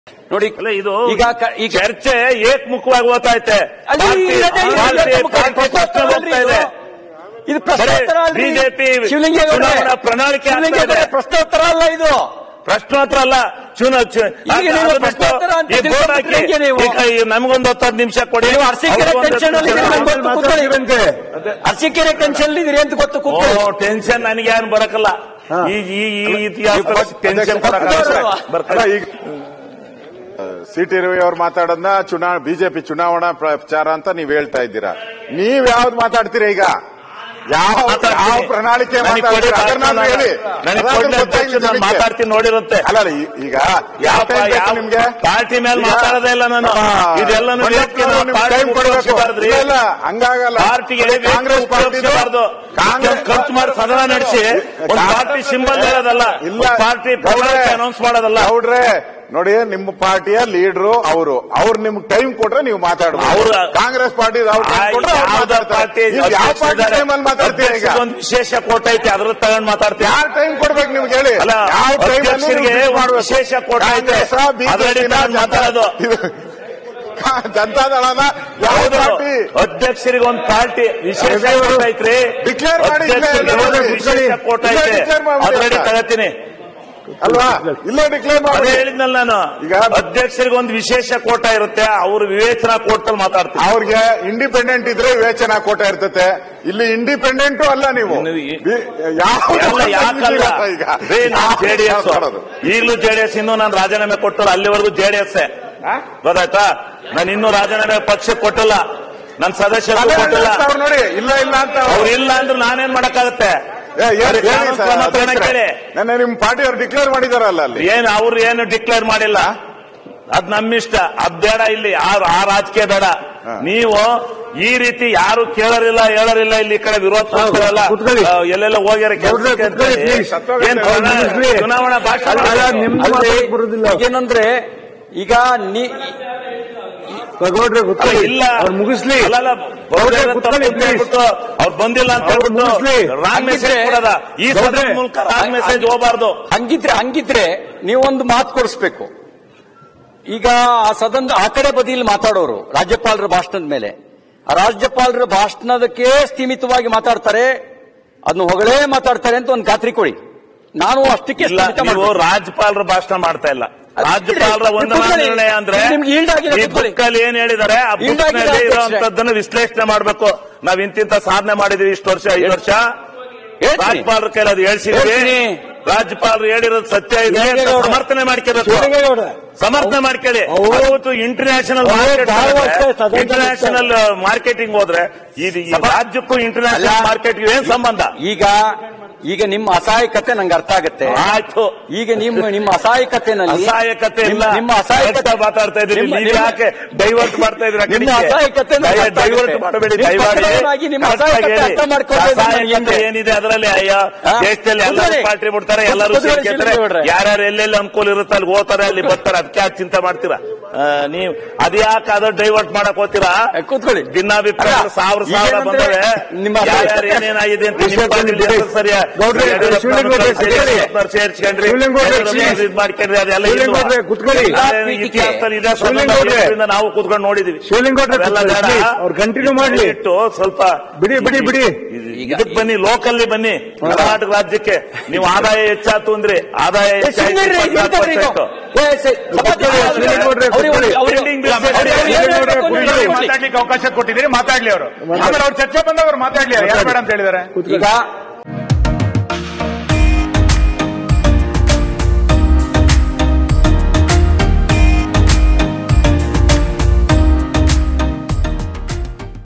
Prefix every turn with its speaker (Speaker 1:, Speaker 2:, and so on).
Speaker 1: ನೋಡಿ
Speaker 2: ಅಲ್ಲ ಇದು
Speaker 1: ಈಗ ಕ- ಈಗ
Speaker 2: ಚರ್ಚೆ ಏಕಮುಖವಾಗಿ ಹೋಗ್ತಾ ಐತೆ
Speaker 1: ಅಲ್ಲಿ
Speaker 2: ಪಾರ್ಟಿ-
Speaker 1: ಇಲ್ಲದೆ ಇಲ್ಲ,
Speaker 2: ಪಾರ್ಟಿ-
Speaker 1: ಇಲ್ಲದೆ ಮುಖ-
Speaker 2: ಪಾರ್ಟಿ
Speaker 1: ಪ್ರಶ್ನೋತ್ತರ
Speaker 2: ಪ್ರಶ್ನೆ
Speaker 1: ಅಲ್ರಿ
Speaker 2: ಹೋಗ್ತಾ ಇದೆ
Speaker 1: ಇದು. ಇದು ಪ್ರಶ್ನೋತ್ತರ ಅಲ್ರಿ
Speaker 2: ಬಿಜೆಪಿ
Speaker 1: ಶಿವಲಿಂಗೇಗೌಡ್ರೆ,
Speaker 2: ಚುನಾವಣಾ ಪ್ರಣಾಳಿಕೆ ಆಗ್ತಾ
Speaker 1: ಶಿವಲಿಂಗೇಗೌಡ್ರೆ,
Speaker 2: ಇದೆ.
Speaker 1: ಪ್ರಶ್ನೋತ್ತರ ಅಲ್ಲ ಇದು
Speaker 2: ಪ್ರಶ್ನೋತ್ತರ ಅಲ್ಲ ಚುನ ಚು-
Speaker 1: ಈಗ ನೀವು
Speaker 2: ಅದನ್ನ
Speaker 1: ಪ್ರಶ್ನೋತ್ತರ ಅಂತ
Speaker 2: ಈ ಬೋರ್ಡ್
Speaker 1: ತಿಳ್ಕೊಂಡ್ರೆ
Speaker 2: ಹಾಕಿ,
Speaker 1: ಹೆಂಗೆ ನೀವು?
Speaker 2: ಈಗ ಈ ನಮಗೊಂದು ಹತ್ತು ಹತ್ತು ನಿಮಿಷ ಕೊಡಿ
Speaker 1: ನೀವು ಅರಸೀಕೆರೆ
Speaker 2: ಅವ್ರಿಗೊಂದು
Speaker 1: ಟೆನ್ಷನ್ ಅಲ್ಲಿ
Speaker 2: ಹತ್ತು
Speaker 1: ಇದ್ದೀರಿ
Speaker 2: ನಿಮಿಷ
Speaker 1: ಅಂತ ಗೊತ್ತು ಕೂತ್ಕೊಳ್ಳಿ. ಅರಸೀಕೆರೆ ಟೆನ್ಷನ್ ಇದ್ದೀರಿ ಅಂತ ಗೊತ್ತು
Speaker 2: ಓ
Speaker 1: ಕೂತ್ಕೊಳ್ಳಿ.
Speaker 2: ಟೆನ್ಷನ್ ನನಗೆ ಏನು ಬರಕಲ್ಲ ಈ ಈ ಈ ಇತಿಹಾಸ ಟೆನ್ಷನ್
Speaker 1: ಅಲ್ಲ,
Speaker 2: ಬರಕಲ್ಲ
Speaker 3: ಈಗ ಸಿ ಟಿ ರವಿ ಅವ್ರು ಮಾತಾಡೋದನ್ನ ಚುನಾ ಬಿಜೆಪಿ ಚುನಾವಣಾ ಪ್ರಚಾರ ಅಂತ ನೀವ್ ಹೇಳ್ತಾ ಇದ್ದೀರಾ ನೀವ್ ಯಾವ್ದು ಮಾತಾಡ್ತೀರಾ ಈಗ ಯಾವ ಯಾವ ಪ್ರಣಾಳಿಕೆ
Speaker 2: ನನಗೆ ಕೊಡಿ
Speaker 3: ಮಾತಾಡ್ತೀರಾ ಅದನ್ನಾದ್ರೂ ಹೇಳಿ
Speaker 2: ನನಗೆ
Speaker 3: ಅದಾದ್ರೂ
Speaker 2: ಕೊಡಿ
Speaker 3: ಗೊತ್ತಾಗ್ಲಿ
Speaker 2: ಅಧ್ಯಕ್ಷ, ನಾನು
Speaker 3: ನಿಮಗೆ.
Speaker 2: ಮಾತಾಡ್ತೀನಿ ನೋಡಿರುತ್ತೆ
Speaker 3: ಅಲ್ಲ ಅಲ್ಲ, ಈ- ಈಗ
Speaker 2: ಯಾವ
Speaker 3: ಯಾವ time ಬೇಕು
Speaker 2: ಯಾವ
Speaker 3: ನಿಮ್ಗೆ
Speaker 2: ಪಾರ್ಟಿ ಮೇಲೆ
Speaker 3: ಈಗ
Speaker 2: ಮಾತಾಡೋದೇ ಇಲ್ಲ ನಾನು
Speaker 3: ನಮ್ಮ
Speaker 2: ಇದೆಲ್ಲನೂ
Speaker 3: ಮಂಡ್ಯ
Speaker 2: ವ್ಯಕ್ತಿ ನಾವು
Speaker 3: ನಿಮ್ಗೆ
Speaker 2: ಪಾರ್ಟಿ
Speaker 3: time ಕೊಡ್ಬೇಕು.
Speaker 2: ಉಪಯೋಗಿಸ್ಬಾರ್ದ್ರಿ.
Speaker 3: ಇಲ್ಲ, ಇಲ್ಲ, ಹಂಗಾಗಲ್ಲ
Speaker 2: ಪಾರ್ಟಿಗೆ
Speaker 3: ನೋಡಿ, ಕಾಂಗ್ರೆಸ್ ಪಾರ್ಟಿ
Speaker 2: ಉಪಯೋಗಿಸಬಾರ್ದು
Speaker 3: ಕಾಂಗ್ರೆಸ್
Speaker 2: ಖರ್ಚು ಮಾಡಿ ಸದನ ನಡೆಸಿ ಒಂದು
Speaker 3: ಕಾಂಗ್ರೆಸ್
Speaker 2: ಪಾರ್ಟಿ ಸಿಂಬಲ್ ಹೇಳೋದಲ್ಲ
Speaker 3: ಇಲ್ಲ
Speaker 2: ಒಂದು ಪಾರ್ಟಿ ಪ್ರಣಾಳಿಕೆ ಅನೌನ್ಸ್ ಮಾಡೋದಲ್ಲ
Speaker 3: ಗೌಡ್ರೆ ನೋಡಿ ನಿಮ್ಮ ಪಾರ್ಟಿಯ ಲೀಡರು ಅವರು ಅವ್ರು ನಿಮ್ಗೆ ಟೈಮ್ ಕೊಟ್ರೆ ನೀವು ಮಾತಾಡ್ಬೋದು
Speaker 2: ಅವ್ರು-
Speaker 3: ಕಾಂಗ್ರೆಸ್ ಪಾರ್ಟಿ ಅವ್ರು time ಕೊಟ್ರೆ ಅವ್ರು
Speaker 2: ಯಾವ್ದ
Speaker 3: ಮಾತಾಡ್ತಾರೆ.
Speaker 2: ಪಾರ್ಟಿ
Speaker 3: ನೀವು ಯಾವ ಪಾರ್ಟಿ ಟೈಮಲ್ಲಿ ಮಾತಾಡ್ತೀರಾ ಈಗ
Speaker 2: ಒಂದು ವಿಶೇಷ ಕೋಟ ಐತಿ ಅದ್ರ ತಗೊಂಡ್ ಮಾತಾಡ್ತೀವಿ
Speaker 3: ಯಾರ್ ಟೈಮ್ ಕೊಡ್ಬೇಕು ನಿಮ್ಗೆ ಹೇಳಿ
Speaker 2: ಅಲ್ಲ,
Speaker 3: ಯಾವ ಟೈಮ್
Speaker 2: ಅಧ್ಯಕ್ಷರಿಗೆ ಒಂದು ವಿಶೇಷ ಕೋಟ ಐತೆ. ಅದರಲ್ಲಿ ನಾನು ಮಾತಾಡೋದು.
Speaker 3: ಜನತಾದಳನ ಯಾವ
Speaker 2: ಹೌದು
Speaker 3: ಪಾರ್ಟಿ
Speaker 2: ಅಧ್ಯಕ್ಷರಿಗೆ ಒಂದು ಪಾರ್ಟಿ ವಿಶೇಷ
Speaker 3: ಅದೇ ಅವರು
Speaker 2: ಕೋಟ ಐತ್ರಿ
Speaker 3: declare ಮಾಡಿ, ಇಲ್ಲೇ
Speaker 2: ಅಧ್ಯಕ್ಷರಿಗೆ
Speaker 3: ಇಲ್ಲೇ
Speaker 2: ಒಂದು
Speaker 3: ಮಾಡಿ.
Speaker 2: ವಿಶೇಷ ಕೋಟ
Speaker 3: ಇಲ್ಲೇ
Speaker 2: ಐತೆ
Speaker 3: declare ಮಾಡ್ಬಿಡಿ
Speaker 2: ಅದರಲ್ಲಿ
Speaker 3: ಅಂತ.
Speaker 2: ತಗತೀನಿ
Speaker 3: ಅಲ್ವಾ ಇಲ್ಲೇ ಡಿಕ್ಲೇರ್
Speaker 2: ಅದೇ
Speaker 3: ಮಾಡಿ
Speaker 2: ಹೇಳಿದ್ನಲ್ಲ ನಾನು
Speaker 3: ಈಗ
Speaker 2: ಅಧ್ಯಕ್ಷರಿಗೆ ಒಂದು ವಿಶೇಷ ಕೋಟ ಇರುತ್ತೆ ಅವರು ವಿವೇಚನಾ ಕೋರ್ಟಲ್ಲಿ ಮಾತಾಡ್ತಾರೆ
Speaker 3: ಅವ್ರಿಗೆ ಇಂಡಿಪೆಂಡೆಂಟ್ ಇದ್ರೆ ವಿವೇಚನಾ ಕೋಟ ಇರ್ತತೆ ಇಲ್ಲಿ ಇಂಡಿಪೆಂಡೆಂಟು ಅಲ್ಲ ನೀವು
Speaker 2: ಇನ್ನು ಈ-
Speaker 3: ಬಿ- ಯಾವ
Speaker 2: ಎಲ್ಲ ಯಾಕಲ್ಲ
Speaker 3: ಈಗ
Speaker 2: ರೇ ನಾನು ಜೆಡಿಎಸ್
Speaker 3: ಮಾತಾಡೋದು?
Speaker 2: ಈಗಲೂ ಜೆಡಿಎಸ್ ಇನ್ನೂ ನಾನು ರಾಜೀನಾಮೆ ಕೊಟ್ಟಲ್ಲ ಅಲ್ಲಿವರೆಗೂ ಜೆಡಿಎಸ್ ಗೊತ್ತಾಯ್ತಾ ನಾನು ಇನ್ನೂ ರಾಜೀನಾಮೆ ಪಕ್ಷಕ್ಕೆ ಕೊಟ್ಟಿಲ್ಲ ನನ್ನ ಸದಸ್ಯರು
Speaker 3: ಅದೇ
Speaker 2: ಕೊಟ್ಟಿಲ್ಲ
Speaker 3: ಅಂತ ಅವ್ರು ನೋಡಿ ಇಲ್ಲ ಇಲ್ಲ ಅಂತ ಅವ್ರು.
Speaker 2: ಅವ್ರು ಇಲ್ಲ ಅಂದ್ರೆ ನಾನೇನ್ ಮಾಡಕ್ಕಾಗತ್ತೆ
Speaker 3: ಏ, ಏನ್-
Speaker 2: ಅವ್ರಿಗೆ
Speaker 3: ಹೇಳಿ
Speaker 2: ಕಾನೂನು
Speaker 3: ಸರ್,
Speaker 2: ಕ್ರಮ ತಗೊಳಕ್
Speaker 3: ಅಧ್ಯಕ್ಷರೇ.
Speaker 2: ಹೇಳಿ.
Speaker 3: ನೆನ್ನೆ ನಿಮ್ ಪಾರ್ಟಿ ಅವ್ರು ಡಿಕ್ಲೇರ್ ಮಾಡಿದಾರಲ್ಲ ಅಲ್ಲಿ
Speaker 2: ಏನ್ ಅವ್ರು ಏನು ಡಿಕ್ಲೇರ್ ಮಾಡಿಲ್ಲ ಅದ್ ನಮ್ಮಿಷ್ಟ ಅದ್ ಬೇಡ ಇಲ್ಲಿ ಆ ಆ ರಾಜಕೀಯ ಬೇಡ
Speaker 3: ಹಾ.
Speaker 2: ನೀವು ಈ ರೀತಿ ಯಾರು ಕೇಳರಿಲ್ಲ ಹೇಳರಿಲ್ಲ ಇಲ್ಲಿ ಈ ಕಡೆ ವಿರೋಧ ಪಕ್ಷಗಳೆಲ್ಲ,
Speaker 4: ಕೂತ್ಕೊಳ್ಳಿ.
Speaker 2: ಆ, ಎಲ್ಲೆಲ್ಲ ಹೋಗ್ಯಾರ
Speaker 4: ಗೌಡ್ರೆ,
Speaker 2: ಕೆಲ್ಸಕ್ಕೆ
Speaker 4: ಕೂತ್ಕೊಳ್ಳಿ,
Speaker 2: ಅಂತ ಹೇಳಿ.
Speaker 4: please.
Speaker 2: ಏನ್
Speaker 3: ಅವ್ರು
Speaker 2: ಚುನಾ-
Speaker 4: ಮುಗಿಸ್ಲಿ.
Speaker 2: ಚುನಾವಣಾ ಭಾಷಣ
Speaker 4: ಅಲ್ಲ,
Speaker 2: ಮಾಡೋದು?
Speaker 4: ನಿಮ್ದು
Speaker 1: ಅಲ್ರಿ,
Speaker 4: ಮಾತಾಡಕ್ ಬರುದಿಲ್ಲ.
Speaker 1: ಏನಂದ್ರೆ ಈಗ ನೀ
Speaker 4: ಗೌಡ್ರೆ
Speaker 2: ಅಲ್ಲ,
Speaker 4: ಕೂತ್ಕೊಳ್ಳಿ
Speaker 2: ಇಲ್ಲ
Speaker 4: ಅವ್ರು ಮುಗಿಸ್ಲಿ
Speaker 2: ಅಲ್ಲ, ಅಲ್ಲ,
Speaker 4: ಗೌಡ್ರೆ,
Speaker 2: ಅವ್ರು
Speaker 4: ಕೂತ್ಕೊಳ್ಳಿ,
Speaker 2: ತಪ್ಪು
Speaker 4: please.
Speaker 2: ಹೇಳ್ಬಿಟ್ಟು, ಅವ್ರು ಬಂದಿಲ್ಲ ಅಂತ
Speaker 4: ಅವ್ರು
Speaker 2: ಹೇಳ್ಬಿಟ್ಟು
Speaker 4: ಮುಗಿಸ್ಲಿ.
Speaker 2: ರಾಂಗ್ ಮೆಸೇಜ್
Speaker 1: ಹಂಗಿದ್ರೆ-
Speaker 2: ಕೊಡೋದ ಈ
Speaker 4: ಗೌಡ್ರೆ,
Speaker 2: ಸದನ ಮೂಲಕ ರಾಂಗ್ ಮೆಸೇಜ್ ಹೋಗಬಾರ್ದು
Speaker 1: ಹಂಗಿದ್ರೆ ಹಂಗಿದ್ರೆ ನೀವೊಂದು ಮಾತು ಕೊಡಿಸ್ಬೇಕು ಈಗ ಆ ಸದನ ಆ ಕಡೆ ಬದಿಯಲ್ಲಿ ಮಾತಾಡೋರು ರಾಜ್ಯಪಾಲರ ಭಾಷಣದ ಮೇಲೆ ಆ ರಾಜ್ಯಪಾಲರ ಭಾಷಣದಕ್ಕೆ ಸ್ಥೀಮಿತವಾಗಿ ಮಾತಾಡ್ತಾರೆ ಅದನ್ನ ಹೊಗಳೇ ಮಾತಾಡ್ತಾರೆ ಅಂತ ಒಂದು ಖಾತ್ರಿ ಕೊಡಿ ನಾನು ಅಷ್ಟಕ್ಕೆ
Speaker 2: ಇಲ್ಲ
Speaker 1: ಸ್ಥಗಿತ
Speaker 2: ನೀವು
Speaker 1: ಮಾಡ್ಬೇಕು.
Speaker 2: ರಾಜ್ಯಪಾಲರ ಭಾಷಣ ಮಾಡ್ತಾ ಇಲ್ಲ
Speaker 1: ಅದು
Speaker 2: ರಾಜ್ಯಪಾಲರ
Speaker 1: ಕೂತ್ಕೊಳ್ಳಿ.
Speaker 2: ವಂದನಾ
Speaker 1: ಕೂತ್ಕೊಳ್ಳಿ.
Speaker 2: ನಿರ್ಣಯ ಅಂದ್ರೆ
Speaker 1: ನಿಮ್ಗೆ yield ಆಗಿಲ್ಲ,
Speaker 2: ಈ
Speaker 1: ಕೂತ್ಕೊಳ್ಳಿ.
Speaker 2: ಬುಕ್ಕಲ್ಲಿ ಏನ್ ಹೇಳಿದ್ದಾರೆ ಆ
Speaker 1: Yield
Speaker 2: ಬುಕ್
Speaker 1: ಆಗಿಲ್ಲ,
Speaker 2: ನಲ್ಲಿ
Speaker 1: ಅಧ್ಯಕ್ಷರೇ.
Speaker 2: ಇರುವಂತದ್ದನ್ನ ವಿಶ್ಲೇಷಣೆ ಮಾಡಬೇಕು ನಾವ್ ಇಂತಿಂತ ಸಾಧನೆ ಮಾಡಿದೀವಿ ಇಷ್ಟು ವರ್ಷ ಐದು ವರ್ಷ
Speaker 1: ಹೇಳ್ತೀನಿ.
Speaker 2: ರಾಜ್ಯಪಾಲರ ಕೈಲಿ ಅದು ಹೇಳ್ಸಿದ್ವಿ
Speaker 1: ಹೇಳ್ತೀನಿ.
Speaker 2: ರಾಜ್ಯಪಾಲರು ಹೇಳಿರೋದು ಸತ್ಯ ಇದೆ ಅಂತ
Speaker 4: ಶಿವಲಿಂಗೇಗೌಡ.
Speaker 2: ಸಮರ್ಥನೆ ಮಾಡ್ಕೋಬೇಕು
Speaker 4: ಶಿವಲಿಂಗೇಗೌಡ.
Speaker 2: ಸಮರ್ಥನೆ ಮಾಡ್ಕೊಳ್ಳಿ
Speaker 4: ಅವ್ರು-
Speaker 2: ಅವತ್ತು ಇಂಟರ್ನ್ಯಾಷನಲ್
Speaker 4: ಅವ್ರು
Speaker 2: ಮಾರ್ಕೆಟ್
Speaker 4: ಬಹಳ ವರ್ಷ ಸದನದಲ್ಲಿ
Speaker 2: ಇಂಟರ್ನ್ಯಾಷನಲ್ ಮಾರ್ಕೆಟಿಂಗ್ ಹೋದ್ರೆ ಇದು ಈ ರಾಜ್ಯಕ್ಕೂ ಇಂಟರ್ನ್ಯಾಷನಲ್
Speaker 1: ಅಲ್ಲ.
Speaker 2: ಮಾರ್ಕೆಟ್ಗೆ ಏನ್ ಸಂಬಂಧ
Speaker 1: ಈಗ ಈಗ ನಿಮ್ಮ ಅಸಹಾಯಕತೆ ನಂಗೆ ಅರ್ಥ ಆಗುತ್ತೆ
Speaker 2: ಆಯ್ತು
Speaker 1: ಈಗ ನಿಮ್ಮ ನಿಮ್ಮ ಅಸಹಾಯಕತೆನಲ್ಲಿ
Speaker 2: ಅಸಹಾಯಕತೆ ಇಲ್ಲ
Speaker 1: ನಿಮ್ಮ- ನಿಮ್ಮ ಅಸಹಾಯಕತೆ
Speaker 2: ಎಂತ ಮಾತಾಡ್ತಾ ಇದ್ದೀರಿ
Speaker 1: ನಿಮ್ಮ-
Speaker 2: ನೀವು
Speaker 1: ನಿಮ್ಮ-
Speaker 2: ಯಾಕೆ ಡೈವರ್ಟ್ ಮಾಡ್ತಾ ಇದ್ದೀರಾ
Speaker 1: ನಿಮ್ಮ ಅಸಹಾಯಕತೆ ನನಗೆ ಅರ್ಥ
Speaker 2: ಡೈವರ್ಟ್
Speaker 1: ಆಗುತ್ತೆ.
Speaker 2: ಮಾಡಬೇಡಿ
Speaker 1: ನಿಮ್ಮ
Speaker 2: ದಯಮಾಡಿ
Speaker 1: ಪಕ್ಷದವರಾಗಿ ನಿಮ್ಮ
Speaker 2: Correct ಆಗಿ
Speaker 1: ಅಸಹಾಯಕತೆ
Speaker 2: ಹೇಳಿ.
Speaker 1: ಅರ್ಥ ಮಾಡ್ಕೊಳ್ಳೋದು ನನಗೆ
Speaker 2: ಅಸಹಾಯಕತೆ
Speaker 1: ಅಂದ್ರೆ.
Speaker 2: ಏನಿದೆ ಅದರಲ್ಲಿ ಅಯ್ಯ
Speaker 1: ಹಾ?
Speaker 2: ದೇಶದಲ್ಲಿ ಎಲ್ಲರೂ
Speaker 1: ಕೂತ್ಕೊಳ್ಳಿ.
Speaker 2: ಪಾರ್ಟಿ ಬಿಡ್ತಾರೆ ಎಲ್ಲರೂ
Speaker 1: ಕೂತ್ಕೊಳ್ಳಿ,
Speaker 2: ಸಿಕ್ಕಿದ್ರೆ
Speaker 1: ಶಿವಲಿಂಗೇಗೌಡ್ರೆ.
Speaker 2: ಯಾರ್ಯಾರು ಎಲ್ಲೆಲ್ಲಿ ಅನುಕೂಲ ಇರುತ್ತೆ ಅಲ್ಲಿ ಹೋಗ್ತಾರೆ ಅಲ್ಲಿ ಬರ್ತಾರೆ ಅದಕ್ಕೆ ಯಾಕೆ ಚಿಂತೆ ಮಾಡ್ತೀರಾ ಆ, ನೀವು ಅದ್ಯಾಕೆ ಅದು ಡೈವರ್ಟ್ ಮಾಡಕ್ ಹೋಗ್ತೀರಾ
Speaker 1: ಏ, ಕೂತ್ಕೊಳ್ಳಿ.
Speaker 2: ಭಿನ್ನಾಭಿಪ್ರಾಯ
Speaker 1: ಅಲ್ಲ,
Speaker 2: ಸಾವಿರ ಸಾವಿರ
Speaker 1: ಈಗೇನಂದ್ರೆ
Speaker 2: ಬಂದವೆ
Speaker 1: ನಿಮ್ಮ
Speaker 2: ಯಾರ್ಯಾರು ಏನೇನಾಗಿದೆ ಅಂತ ನಿಮ್ಮ ಪಾರ್ಟಿಲಿ ಹೆಸರು ಸರಿಯಾ
Speaker 4: ಗೌಡ್ರೆ, ಶಿವಲಿಂಗೇಗೌಡ್ರೆ, ಕೂತ್ಕೊಳ್ಳಿ.
Speaker 2: ಸೇರ್ಸ್ಕೊಂಡ್ರಿ
Speaker 4: ಶಿವಲಿಂಗೇಗೌಡ್ರೆ,
Speaker 2: ಎಲ್ಲರೂ ಇದ್ ಮಾಡ್ಕೊಂಡ್ರಿ ಅದೆಲ್ಲ
Speaker 4: ಶಿವಲಿಂಗೇಗೌಡ್ರೆ, ಕೂತ್ಕೊಳ್ಳಿ.
Speaker 2: ಅದೇ ಇತಿಹಾಸದಲ್ಲಿ ಇದೆ
Speaker 4: ಶಿವಲಿಂಗೇಗೌಡ್ರೆ.
Speaker 2: ಸಂಬಂಧ ನಾವು ಕೂತ್ಕೊಂಡು ನೋಡಿದೀವಿ
Speaker 4: ಶಿವಲಿಂಗೇಗೌಡ್ರೆ,
Speaker 2: ಅದೆಲ್ಲ ಬೇಡ.
Speaker 4: please, ಅವ್ರು continue ಮಾಡ್ಲಿ.
Speaker 2: ಇಟ್ಟು ಸ್ವಲ್ಪ
Speaker 4: ಬಿಡಿ, ಬಿಡಿ, ಬಿಡಿ.
Speaker 1: ಈಗ-
Speaker 2: ಇದಕ್ಕೆ ಬನ್ನಿ ಲೋಕಲ್ಲಿ ಬನ್ನಿ ಕರ್ನಾಟಕ ರಾಜ್ಯಕ್ಕೆ ನೀವು ಆದಾಯ ಹೆಚ್ಚಾತು ಅಂದ್ರೆ ಆದಾಯ
Speaker 1: ಏ,
Speaker 2: ಹೆಚ್ಚಾಯ್ತು
Speaker 1: ಸುಮ್ನಿರ್ರಿ, ಈಗ
Speaker 2: ಇಪ್ಪತ್ನಾಲ್ಕು
Speaker 1: ನಿಂತ್ಕೊಳ್ರಿ ಇದು.
Speaker 2: ಪರ್ಸೆಂಟ್.
Speaker 1: ಏ, ಸರಿ, ಸಭಾಧ್ಯಕ್ಷರೇ,
Speaker 4: ಶಿವಲಿಂಗೇಗೌಡ್ರೆ,
Speaker 1: ಅವ್ರಿಗೆ-
Speaker 4: ಕೂತ್ಕೊಳ್ಳಿ.
Speaker 1: ಅವ್ರಿಗೆ-
Speaker 2: Pending bill
Speaker 1: ಅವ್ರಿಗೆ-
Speaker 2: ಇದೆ.
Speaker 1: ಅವ್ರಿಗೆ ಏನ್ ಹೇಳ್ಬೇಕು ಅಂತ
Speaker 4: ಕೂತ್ಕೊಳ್ಳಿ.
Speaker 1: ಹೇಳಿ.
Speaker 5: ಮಾತಾಡ್ಲಿಕ್ಕೆ ಅವಕಾಶ ಕೊಟ್ಟಿದ್ದೀರಿ ಮಾತಾಡ್ಲಿ ಅವರು ಆಮೇಲೆ ಅವ್ರು ಚರ್ಚೆ ಬಂದವರು ಮಾತಾಡ್ಲಿ ಯಾರು ಬೇಡ ಅಂತ ಹೇಳಿದ್ದಾರೆ
Speaker 1: ಈಗ